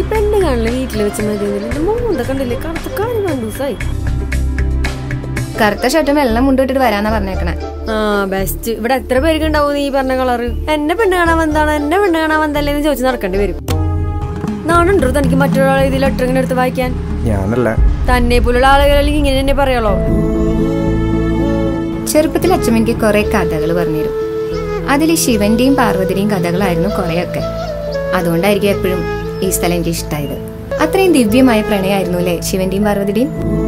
പെണ്ണ് കാണില്ല വീട്ടിൽ വെച്ച് മതി എന്റെ മോന്ത കണ്ടില്ലേ കറുത്ത കാര്യം രണ്ടു ദിവസമായി കറുത്ത ഷർട്ടും വെള്ളം മുണ്ടിട്ടിട്ട് വരാന്നാ പറഞ്ഞേക്കണേ ആ ബെസ്റ്റ് ഇവിടെ എത്ര പേർക്ക് ഉണ്ടാവും നീ പറഞ്ഞ കളറ് എന്നെ പെണ്ണ് കാണാൻ വന്താണ് എന്നെ പെണ്ണ് കാണാൻ വന്നല്ലേന്ന് ചോദിച്ച് നടക്കേണ്ടി വരും നാണുണ്ടോ തനിക്ക് മറ്റൊരാളെ ഇത് ലെറ്റർ ഇങ്ങനെ എടുത്ത് വായിക്കാൻ ഞാനല്ല തന്നെ പോലുള്ള ആളുകളിൽ ഇങ്ങനെ തന്നെ പറയാലോ ചെറുപ്പത്തിൽ അച്ഛൻ എനിക്ക് കുറെ കഥകൾ പറഞ്ഞുതരും അതിൽ ശിവന്റെയും പാർവതിയുടെയും കഥകളായിരുന്നു കുറെയൊക്കെ അതുകൊണ്ടായിരിക്കും എപ്പോഴും ഈ സ്ഥലം എനിക്ക് ഇഷ്ടമായത് അത്രയും ദിവ്യമായ പ്രണയമായിരുന്നു അല്ലേ ശിവന്റെയും പാർവതിയുടെയും